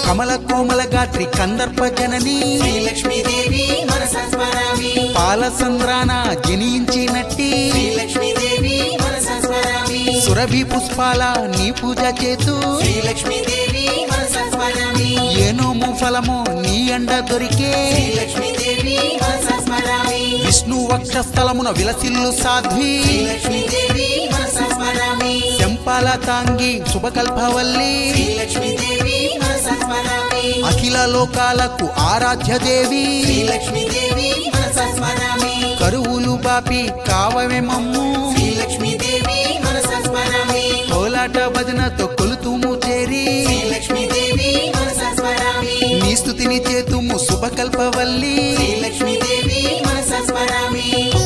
కమల కోమల గాత్రి కందర్ప జనని శ్రీలక్ష్మీదేవి మనస స్మరామి పాలసంద్రాన జనించినట్టి శ్రీలక్ష్మీదేవి మనస స్మరామి సురభి పుష్పాల నీ పూజ చేతు శ్రీలక్ష్మీదేవి మనస స్మరామి ఏనోము ఫలము నీ అండ దొరికే శ్రీలక్ష్మీదేవి మనస స్మరామి విష్ణు వక్షస్థలమున విలసిల్లు సాధ్వి శ్రీలక్ష్మీదేవి మనస స్మరామి శంపాల తాంగి శుభకల్పవల్లి శ్రీలక్ష్మీదేవి మనస స్మరామి అఖిల లోకాలకు ఆరాధ్య దేవి శ్రీలక్ష్మీదేవి మనస స్మరామి కరువులు బాపి కావమే మమ్ము శ్రీలక్ష్మీదేవి మనస స్మరామి కోలాట భజనతో కొలుతుము చేరి శ్రీలక్ష్మీదేవి మనస స్మరామి నీ స్థుతిని చేతుము శుభకల్పవల్లి శ్రీలక్ష్మీదేవి మనస స్మరామి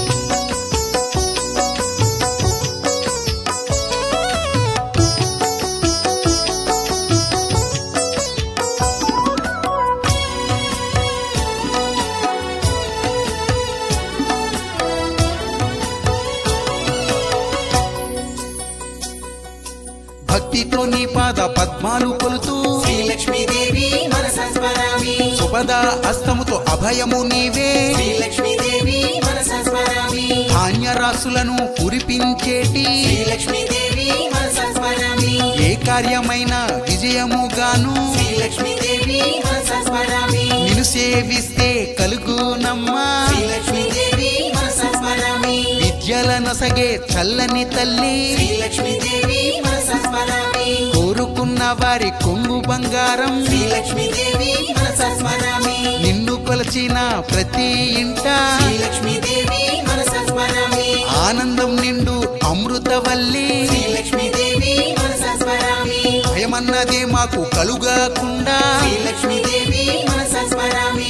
భక్తితో నీ పాద పద్మాలు కొలుతూ శ్రీలక్ష్మీదేవి మనస స్మరామి సుపద హస్తముతో అభయము నీవే శ్రీలక్ష్మీదేవి మనస స్మరామి ధాన్య రాసులను కురిపించేటి శ్రీలక్ష్మీదేవి మనస స్మరామి ఏ కార్యమైన విజయముగాను శ్రీలక్ష్మీదేవి మనస స్మరామి నిన్ను సేవిస్తే కలుగునమ్మా శ్రీలక్ష్మీదేవి మనస స్మరామి విద్యల నొసగే చల్లని తల్లి శ్రీలక్ష్మీదేవి మనస స్మరామి కోరుకున్న వారి కొంగు బంగారం శ్రీలక్ష్మీదేవి మనస స్మరామి నిన్ను కొలచిన ప్రతి ఇంట శ్రీలక్ష్మీదేవి మనస స్మరామి ఆనందం నిండు అమృతవల్లి శ్రీలక్ష్మీదేవి మనస స్మరామి భయమన్నదే మాకు కలుగకుండా శ్రీలక్ష్మీదేవి మనస స్మరామి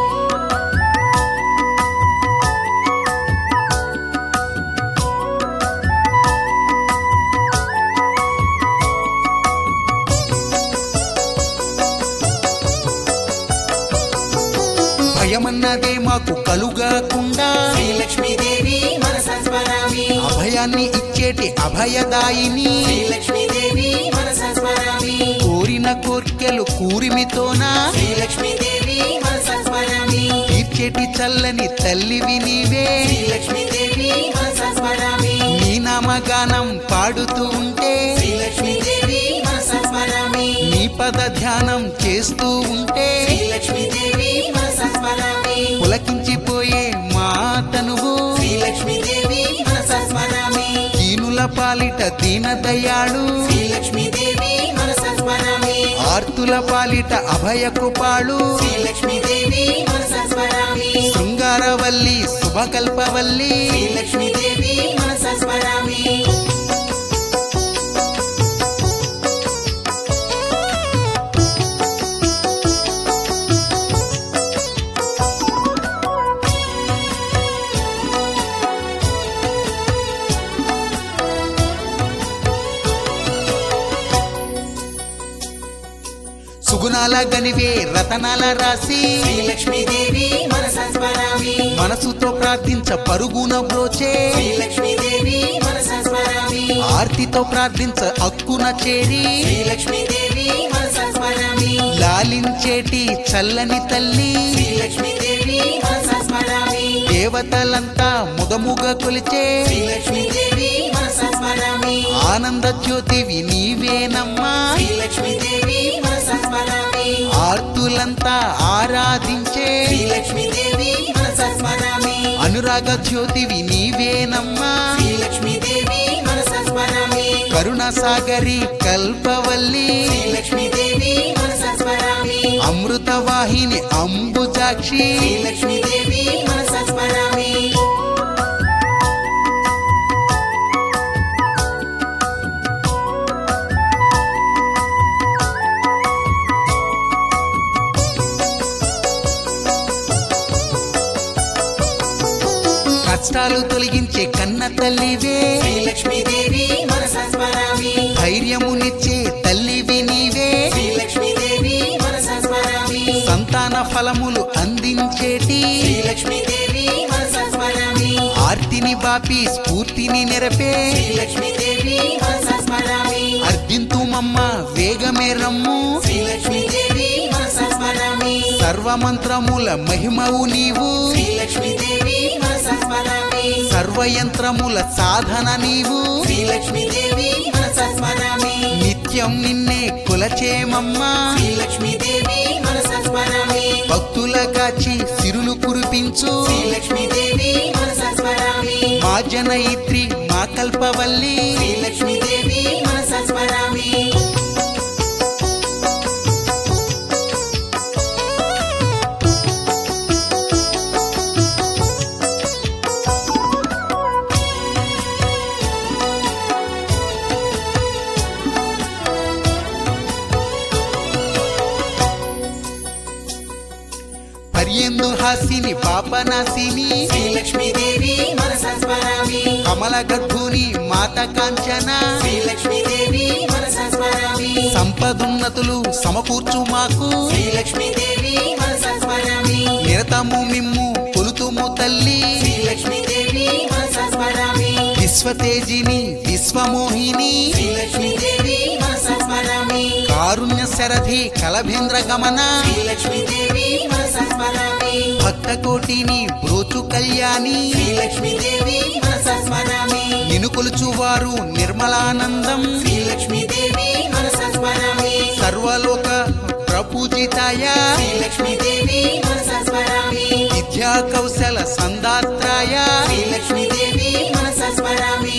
భయమన్నదే మాకు కలుగకుండా శ్రీలక్ష్మీదేవి మనస స్మరామి అభయాన్ని ఇచ్చేటి అభయదాయిని శ్రీలక్ష్మీదేవి మనస స్మరామి కోరిన కోర్కెలు కూరిమితోనా శ్రీలక్ష్మీదేవి మనస స్మరామి తీర్చేటి చల్లని తల్లివి నీవే శ్రీలక్ష్మీదేవి మనస స్మరామి నీ నామగానం పాడుతూ ఉంటే శ్రీలక్ష్మీదేవి మనస స్మరామి నీ పద ధ్యానం చేస్తూ ఉంటే శ్రీలక్ష్మీదేవి మనస స్మరామి పులకించిపోయే మా తనువు శ్రీలక్ష్మీదేవి మనస స్మరామి దీనుల పాలిట దీన దయాళు శ్రీలక్ష్మీదేవి మనస స్మరామి ఆర్తుల పాలిట అభయ కృపాళు శ్రీలక్ష్మీదేవి మనస స్మరామి శృంగారవల్లి శుభకల్పవల్లి శ్రీలక్ష్మీదేవి మనస స్మరామి సుగుణాల గనివే రతనాల రాసి శ్రీలక్ష్మీదేవి మనస స్మరామి మనసుతో ప్రార్థించ పరుగున బ్రోచే శ్రీలక్ష్మీదేవి మనస స్మరామి ఆర్తితో ప్రార్థించ అక్కున చేరి శ్రీలక్ష్మీదేవి మనస స్మరామి లాలించేటి చల్లని తల్లి శ్రీలక్ష్మీదేవి మనస స్మరామి దేవతలంతా ముదముగ కొలిచే శ్రీలక్ష్మీదేవి మనస స్మరామి ఆనంద జ్యోతివి నీవేనమ్మా శ్రీలక్ష్మీదేవి మనస స్మరామి ఆర్తులంతా ఆరాధించే శ్రీలక్ష్మీదేవి మనస స్మరామి అనురాగ జ్యోతివి నీవేనమ్మా శ్రీలక్ష్మీదేవి మనస స్మరామి కరుణ సాగరి కల్పవల్లి శ్రీలక్ష్మీదేవి మనస స్మరామి అమృతవాహిని అంబుజాక్షి శ్రీలక్ష్మీదేవి మనస స్మరామి కష్టాలు తొలగించే కన్న తల్లివే శ్రీలక్ష్మీదేవి మనస స్మరామి ధైర్యమునిచ్చే తల్లివి నీవే శ్రీలక్ష్మీదేవి మనస స్మరామి సంతాన ఫలములు అందించేటి శ్రీలక్ష్మీదేవి మనస స్మరామి ఆర్తిని బాపి స్ఫూర్తిని నెరపే శ్రీలక్ష్మీదేవి మనస స్మరామి అర్జింతు వేగమమ్మ వేగమే రమ్ము శ్రీలక్ష్మీదేవి మనసా స్మరామి సర్వమంత్రముల మహిమవు నీవు శ్రీలక్ష్మీదేవి మనసా స్మరామి సర్వయంత్రముల సాధన నీవు శ్రీలక్ష్మీదేవి మనసా స్మరామి నిత్యం నిన్నే కులచేమమ్మా శ్రీలక్ష్మీదేవి మనసా స్మరామి భక్తుల కాచి సిరులు కురిపించు శ్రీలక్ష్మీదేవి మనసా స్మరామి మా జనయిత్రి మా కల్పవల్లి శ్రీలక్ష్మీదేవి మనసా స్మరామి పర్యందు హాసిని పాపనాశిని శ్రీలక్ష్మీదేవి మనసా స్మరామి కమల గర్భుని మాత కాంచన శ్రీలక్ష్మీదేవి మనసా స్మరామి సంపదున్నతులు సమకూర్చు మాకు శ్రీలక్ష్మీదేవి మనసా స్మరామి నిరతము మిమ్ము కొలుతుము తల్లి శ్రీలక్ష్మీదేవి మనసా స్మరామి విశ్వతేజిని విశ్వమోహిని శ్రీలక్ష్మీదేవి మనసా స్మరామి కారుణ్య శరధి కలభేంద్ర గమన శ్రీలక్ష్మీదేవి మనసా స్మరామి భక్త కోటిని బ్రోచు కళ్యాణి శ్రీలక్ష్మీదేవి మనసా స్మరామి నిను కొలుచువారు నిర్మలానందం శ్రీలక్ష్మీదేవి మనసా స్మరామి సర్వలోక ప్రపూజితాయ శ్రీలక్ష్మీదేవి మనసా స్మరామి విద్యా కౌశల సందాత్రాయ శ్రీలక్ష్మీదేవి మనసా స్మరామి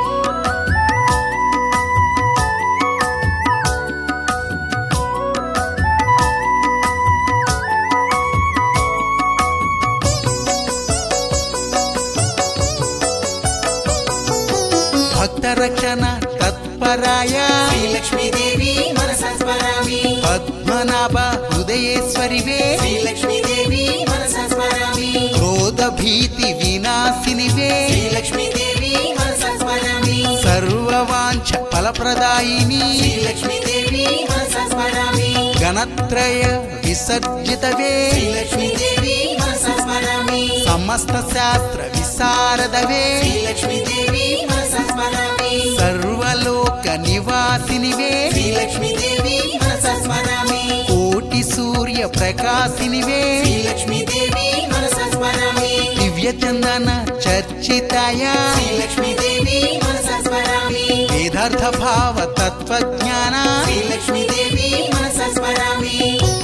భక్త రక్షణ తత్పరాయ శ్రీలక్ష్మీదేవి మనసా స్మరామి పద్మనాభ హృదయేశ్వరివే శ్రీలక్ష్మీదేవి మనసా స్మరామి క్రోధ భీతి వినాశినివే శ్రీలక్ష్మీదేవి మనసా స్మరామి సర్వవాంఛ ఫలప్రదాయిని శ్రీలక్ష్మీదేవి మనసా స్మరామి గణత్రయ విసర్జితవే శ్రీలక్ష్మీదేవి మనసా స్మరామి సమస్త శాస్త్ర విశారదవే శ్రీలక్ష్మీదేవి మనసా స్మరామి సర్వలోక నివాసినివే శ్రీలక్ష్మీదేవి మనసా స్మరామి కోటి సూర్య ప్రకాశినివే శ్రీలక్ష్మీదేవి మనసా స్మరామి దివ్య చందన చర్చితాయ శ్రీలక్ష్మీదేవి మనసా స్మరామి వేదార్థ భావ తత్వజ్ఞాన శ్రీలక్ష్మీదేవి మనసా స్మరామి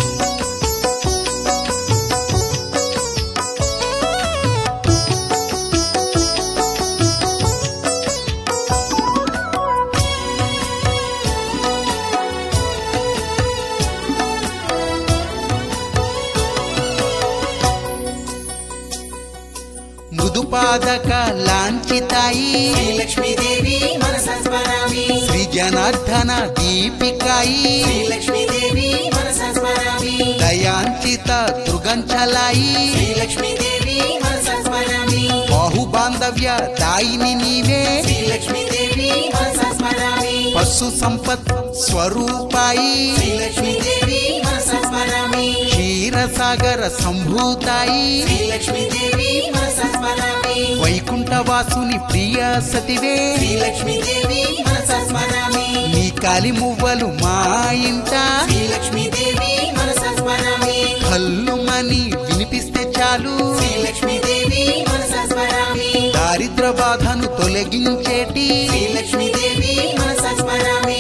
మృదుపాదక లాంఛితాయి శ్రీలక్ష్మీదేవి మనసా స్మరామి శ్రీ జనార్దన దీపికాయి శ్రీలక్ష్మీదేవి మనసా స్మరామి దయాంచిత దృగంచలాయి శ్రీలక్ష్మీదేవి మనసా స్మరామి బాహు బాంధవ్య దాయిని నీవే శ్రీలక్ష్మీదేవి మనసా స్మరామి పశు సంపత్ స్వరూపాయి శ్రీలక్ష్మీదేవి మనసా స్మరామి క్షీరసాగర సంభూతాయి శ్రీలక్ష్మీదేవి మనసా స్మరామి వైకుంఠవాసుని ప్రియ సతివే శ్రీలక్ష్మీదేవి మనసా స్మరామి నీ కాలి మువ్వలు మా ఇంట శ్రీలక్ష్మీదేవి మనసా స్మరామి కల్లుమని వినిపిస్తే చాలు శ్రీలక్ష్మీదేవి మనసా స్మరామి దారిద్ర బాధను తొలగించేటి శ్రీలక్ష్మీదేవి మనసా స్మరామి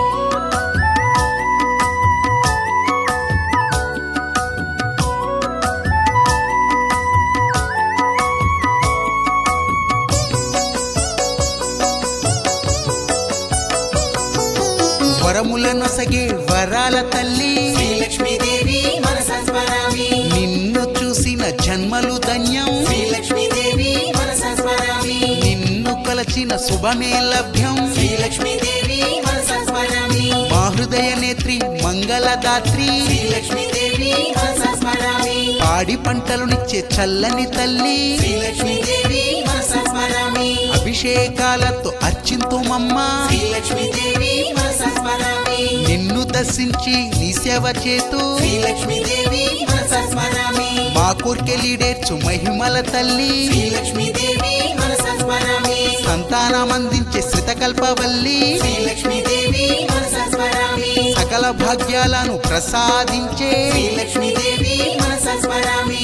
వరములనొసగే వరాల తల్లి శ్రీలక్ష్మీదేవి మనసా స్మరామి నిన్ను చూసిన జన్మలు ధన్యం శ్రీలక్ష్మీదేవి మనసా స్మరామి నిన్ను కలచిన శుభమే లభ్యం శ్రీలక్ష్మీదేవి మనసా స్మరామి మా హృదయ నేత్రి మంగళదాత్రి శ్రీలక్ష్మీదేవి మనసా స్మరామి పాడి పంటలునిచ్చే చల్లని తల్లి శ్రీలక్ష్మీదేవి మనసా స్మరామి అభిషేకాలతో అర్చింతుమమ్మా శ్రీలక్ష్మీదేవి మనసా స్మరామి నిన్ను దర్శించి నీ సేవ చేతూ శ్రీలక్ష్మీదేవి మనస స్మరామి మా కోర్కెలీడేర్చు మహిమల తల్లి శ్రీలక్ష్మీదేవి మనస స్మరామి సంతానమందించే శ్రితకల్పవల్లి శ్రీలక్ష్మీదేవి మనస స్మరామి సకల భాగ్యాలను ప్రసాదించే శ్రీలక్ష్మీదేవి మనస స్మరామి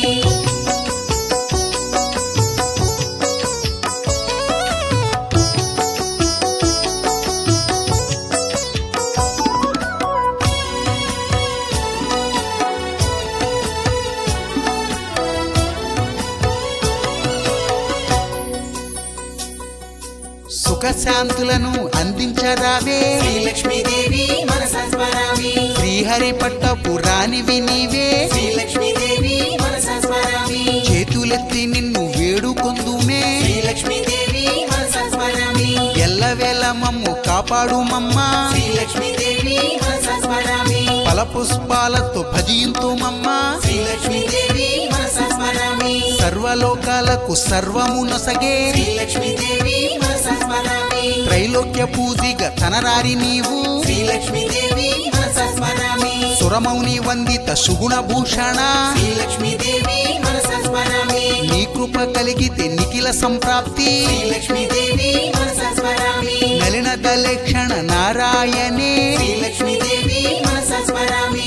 సుఖశాంతులను అందించరావే శ్రీలక్ష్మీదేవి మనస స్మరామి శ్రీహరి పట్టపు రానివి నీవే శ్రీలక్ష్మీదేవి మనస స్మరామి చేతులెత్తి నిన్ను వేడుకొందుమే శ్రీలక్ష్మీదేవి మనస స్మరామి ఎల్లవేళ మమ్ము కాపాడు మమ్మా శ్రీలక్ష్మీదేవి మనస స్మరామి ఫలపుష్పాలతో భజింతు మమ్మా శ్రీలక్ష్మీదేవి మనస స్మరామి సర్వలోకాలకు సర్వము నొసగే శ్రీలక్ష్మీదేవి మనస స్మరామి త్రైలోక్య పూజిగ తనరారి నీవు శ్రీలక్ష్మీదేవి మనస స్మరామి సురమౌని వందిత సుగుణ భూషణ శ్రీలక్ష్మీదేవి మనస స్మరామి నీ కృప కలిగితే నిఖిల సంప్రాప్తి శ్రీలక్ష్మీదేవి మనస స్మరామి నలిన దలక్షణ నారాయణే శ్రీలక్ష్మీదేవి మనస స్మరామి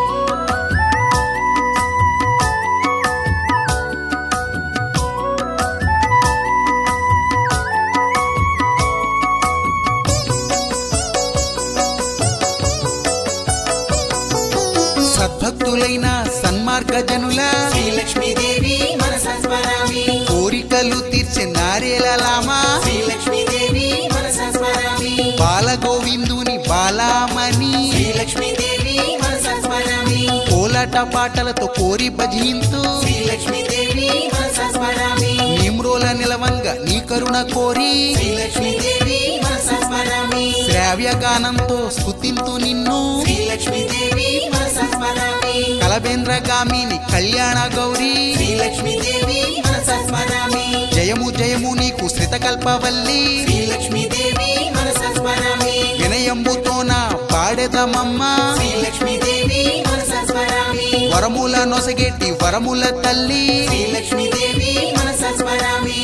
సద్భక్తులైన సన్మార్గ జనుల శ్రీలక్ష్మీదేవి మనస స్మరామి కోరికలు తీర్చే నారేలలామా శ్రీలక్ష్మీదేవి మనస స్మరామి బాలగోవిందుని బాలామణి శ్రీలక్ష్మీదేవి మనస స్మరామి కోలాట పాటలతో కోరి భజింతు శ్రీలక్ష్మీదేవి మనస స్మరామి నిమ్రోల నిలవంగ నీ కరుణ కోరి శ్రీలక్ష్మీదేవి మనస స్మరామి శ్రావ్య గానంతో స్తుతింతు నిన్ను శ్రీలక్ష్మీదేవి మనస స్మరామి కలబేంద్రగామిని కళ్యాణ గౌరీ శ్రీలక్ష్మీదేవి మనస స్మరామి జయము జయము నీకు శ్రితకల్పవల్లి శ్రీలక్ష్మీదేవి మనస స్మరామి వినయంబుతోన పాడెదమమ్మ శ్రీలక్ష్మీదేవి మనస స్మరామి వరముల నొసగేటి వరముల తల్లి శ్రీలక్ష్మీదేవి మనస స్మరామి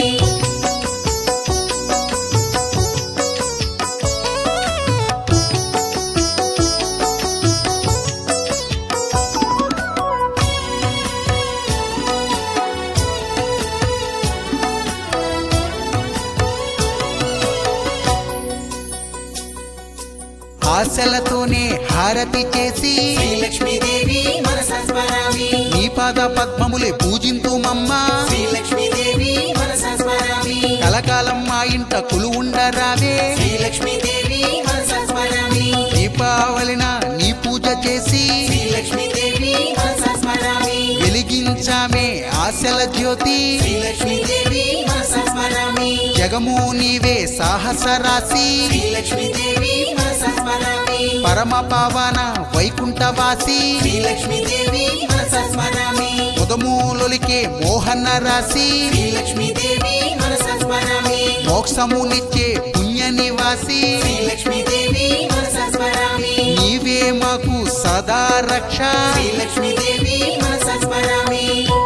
ఆశలతోనే హారతి చేసి శ్రీలక్ష్మీదేవి మనస స్మరామి నీ పాద పద్మములే పూజింతు మమ్మ శ్రీలక్ష్మీదేవి మనస స్మరామి కలకాలం మా ఇంట కొలువుండరావే శ్రీలక్ష్మీదేవి మనస స్మరామి దీపావళిన నీ పూజ చేసి శ్రీలక్ష్మీదేవి మనస స్మరామి వెలిగించామే ఆశల జ్యోతి శ్రీలక్ష్మీదేవి మనస స్మరామి జగము నీవే సాహస రాశి శ్రీలక్ష్మీదేవి మనస స్మరామి పరమ పావన వైకుంఠవాసి శ్రీలక్ష్మీదేవి మనస స్మరామి ముదమూలొలికే మోహన రాశి శ్రీలక్ష్మీదేవి మనస స్మరామి మోక్షమునిచ్చే పుణ్య నివాసి శ్రీలక్ష్మీదేవి మనస స్మరామి నీవే మాకు సదా రక్ష శ్రీలక్ష్మీదేవి మనస స్మరామి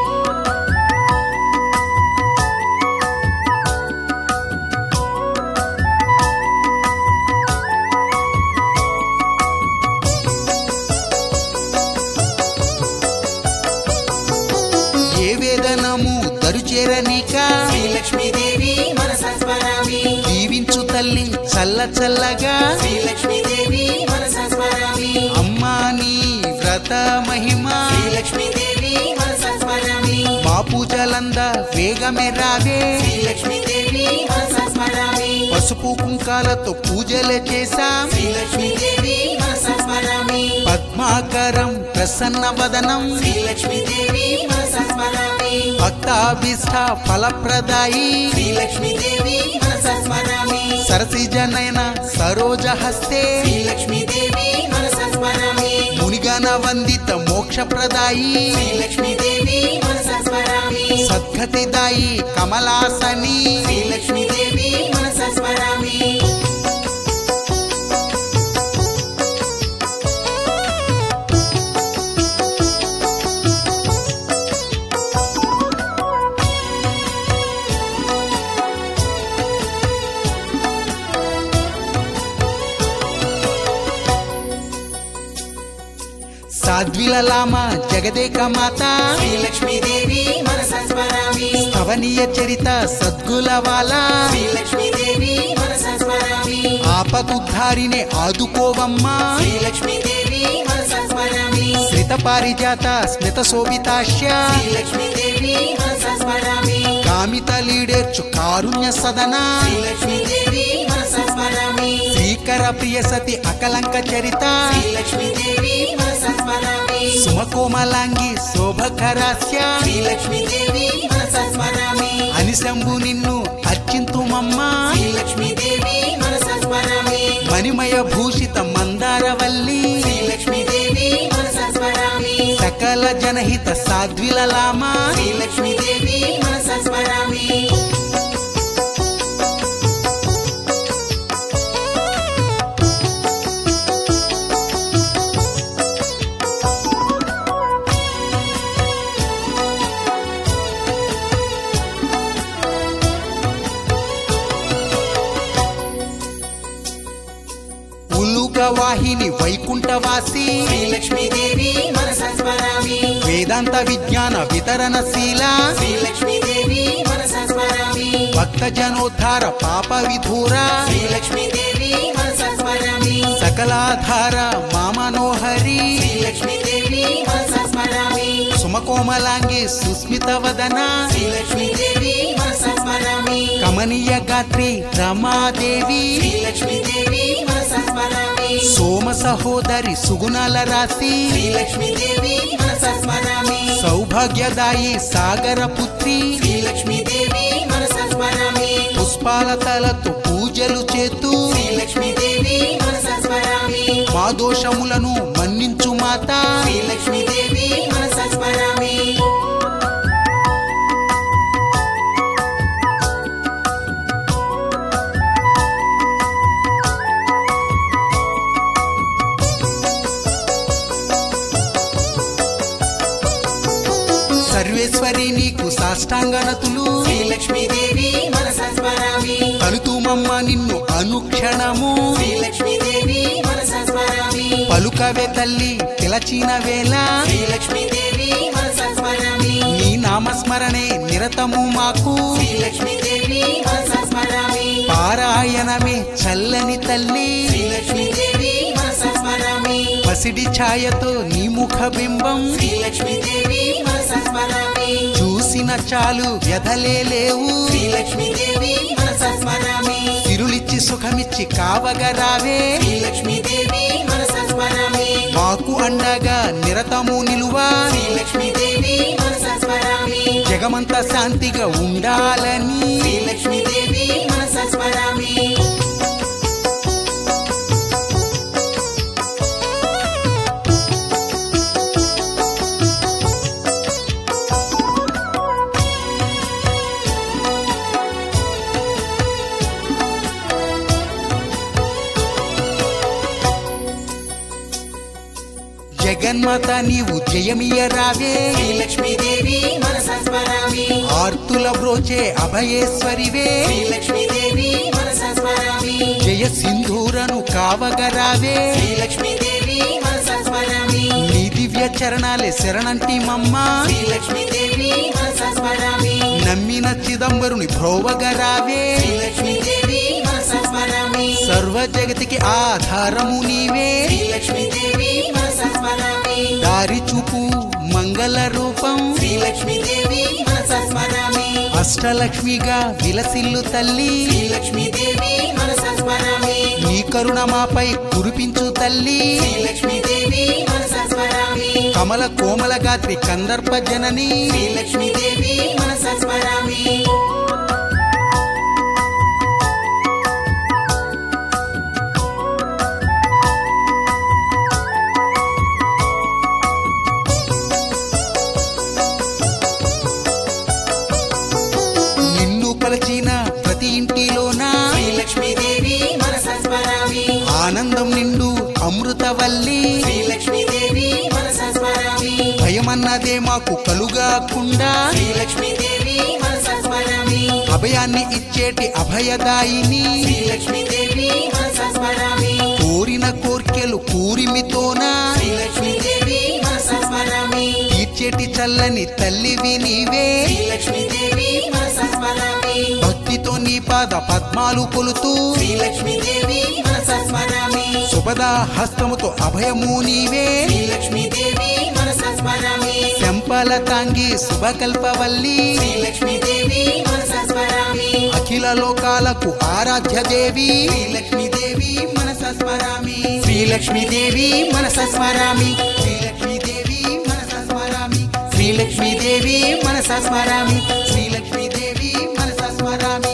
ఏ వేదనము దరుచేరనీక శ్రీలక్ష్మీదేవి మనస స్మరామి దీవించు తల్లి చల్ల చల్లగా శ్రీలక్ష్మీదేవి మనస స్మరామి అమ్మా నీ వ్రత మహిమ శ్రీలక్ష్మీదేవి మనస స్మరామి మా పూజలంద వేగమే రావే శ్రీలక్ష్మీదేవి మనస స్మరామి పసుపు కుంకాలతో పూజలే చేశాం శ్రీలక్ష్మీదేవి మనస స్మరామి పద్మాకరం ప్రసన్న వదనం శ్రీలక్ష్మీదేవి మనస స్మరామి భక్తాభిష్ట ఫలప్రదాయి శ్రీలక్ష్మీదేవి మనస స్మరామి సరసిజనైన సరోజ హస్తే శ్రీలక్ష్మీదేవి మనస స్మరామి మునిగన వందిత మోక్షప్రదాయి శ్రీలక్ష్మీదేవి మనస స్మరామి సద్గతిదాయి కమలాసని శ్రీలక్ష్మీదేవి మనస స్మరామి సాధ్విలలామ జగదేక మాత శ్రీ లక్ష్మీదేవి మనస స్మరామి స్థవనీయ చరిత సద్గులవాల శ్రీ లక్ష్మీదేవి మనస స్మరామి ఆపదుద్ధారినే ఆదుకోవమ్మా శ్రీ లక్ష్మీదేవి మనస స్మరామి శ్రిత పారిజాత స్మిత శోభితాశ్య శ్రీ లక్ష్మీదేవి మనస స్మరామి కామిత లీడేర్చు కారుణ్య సదన శ్రీ లక్ష్మీదేవి మనస స్మరామి శ్రీకర ప్రియ సతి అకలంక చరిత శ్రీ లక్ష్మీదేవి మనస స్మరామి సుమకోమలాంగి శోభకరాస్య శ్రీ లక్ష్మీదేవి మనస స్మరామి అనిశంభు నిన్ను అర్చింతుమమ్మా శ్రీ లక్ష్మీదేవి మనస స్మరామి మణిమయ భూషిత మందారవల్లి శ్రీ లక్ష్మీదేవి మనస స్మరామి సకల జనహిత సాధ్విలలామ శ్రీ లక్ష్మీదేవి మనస స్మరామి ఉలుగ వాహిని వైకుంఠవాసి శ్రీ లక్ష్మీదేవి మనస స్మరామి వేదాంత విజ్ఞాన వితరణశీల శ్రీ లక్ష్మీదేవి మనస స్మరామి భక్త జనోద్ధార పాప విధూర శ్రీ లక్ష్మీదేవి మనస స్మరామి సకలాధార మామనోహరి శ్రీ లక్ష్మీదేవి మనస స్మరామి సుమకోమలాంగి సుస్మిత వదన శ్రీ లక్ష్మీదేవి మనస స్మరామి కమనీయ గాత్రి రమాదేవి శ్రీ లక్ష్మీదేవి మనస స్మరామి సోమ సహోదరి సుగుణాల రాశి శ్రీ లక్ష్మీదేవి మనస స్మరామి సౌభాగ్యదాయి సాగర పుత్రి శ్రీ లక్ష్మీదేవి మనస స్మరామి పుష్పాల తలతో పూజలు చేతూ శ్రీ లక్ష్మీదేవి మనస స్మరామి మా దోషములను మన్నించు మాత శ్రీ లక్ష్మీదేవి మనస స్మరామి సర్వేశ్వరి నీకు సాష్టాంగనతులు శ్రీ లక్ష్మీదేవి మనస స్మరామి కలుతుమమ్మ నిన్ను అనుక్షణము శ్రీ లక్ష్మీదేవి మనస స్మరామి పలుకవే తల్లి పిలచిన వేళ శ్రీ లక్ష్మీదేవి మనస స్మరామి నీ నామస్మరణే నిరతము మాకు శ్రీ లక్ష్మీదేవి మనస స్మరామి పారాయణమే చల్లని తల్లి శ్రీ లక్ష్మీదేవి మనస స్మరామి పసిడి ఛాయతో నీ ముఖ బింబం శ్రీ లక్ష్మీదేవి మనస స్మరామి చూసిన చాలు వ్యధలే లేవు శ్రీ లక్ష్మీదేవి మనస స్మరామి తిరులిచ్చి సుఖమిచ్చి కావగరావే శ్రీ లక్ష్మీదేవి మనస స్మరామి మాకు అండగా నిరతము నిలువా శ్రీ లక్ష్మీదేవి మనస స్మరామి జగమంత శాంతిగా ఉండాలని శ్రీ లక్ష్మీదేవి మనస స్మరామి జగన్మాత నీవు జయమియ రావే శ్రీ లక్ష్మీదేవి మనస స్మరామి ఆర్తుల బ్రోచే అభయేశ్వరివే శ్రీ లక్ష్మీదేవి మనస స్మరామి జయ సింధూరను కావగరావే శ్రీ లక్ష్మీదేవి మనస స్మరామి నీ దివ్య చరణాలే శరణంటి మమ్మ శ్రీ లక్ష్మీదేవి మనస స్మరామి నమ్మిన చిదంబరుని భ్రోవగరావే శ్రీ లక్ష్మీదేవి మనస స్మరామి సర్వ జగతికి ఆధారము నీవే శ్రీ లక్ష్మీదేవి మనస స్మరామి దారి చూపు మంగళ రూపం శ్రీ లక్ష్మీదేవి మనస స్మరామి అష్టలక్ష్మిగా విలసిల్లు తల్లి శ్రీ లక్ష్మీదేవి మనస స్మరామి నీ కరుణ మాపై కురిపించు తల్లి శ్రీ లక్ష్మీదేవి మనస స్మరామి కమల కోమల గాత్రి కందర్ప జనని శ్రీ లక్ష్మీదేవి మనస స్మరామి నిన్ను కొలచిన ప్రతి ఇంటిలోన శ్రీ లక్ష్మీదేవి మనస స్మరామి ఆనందం నిండు అమృతవల్లి శ్రీ లక్ష్మీదేవి మనస స్మరామి భయమన్నదే మాకు కలుగాకుండా శ్రీ లక్ష్మీదేవి మనస స్మరామి అభయాన్ని ఇచ్చేటి అభయదాయిని శ్రీ లక్ష్మీదేవి మనస స్మరామి కోరిన కోర్కెలు కూరిమితోన శ్రీ లక్ష్మీదేవి దీవించేటి చల్లని తల్లివి నీవే శ్రీ లక్ష్మీదేవి మనస స్మరామి భక్తితో నీ పాద పద్మాలు కొలుతూ శ్రీ లక్ష్మీదేవి మనస స్మరామి శుభదా హస్తముతో అభయము నీవే శ్రీ లక్ష్మీదేవి మనస స్మరామి శంపల తాంగి శుభకల్పవల్లి శ్రీ లక్ష్మీదేవి మనస స్మరామి అఖిల లోకాలకు ఆరాధ్య దేవి శ్రీ లక్ష్మీదేవి మనస స్మరామి శ్రీ లక్ష్మీదేవి మనస స్మరామి శ్రీ లక్ష్మీదేవి మనస స్మరామి శ్రీ లక్ష్మీదేవి మనస స్మరామి శ్రీ లక్ష్మీదేవి మనస స్మరామి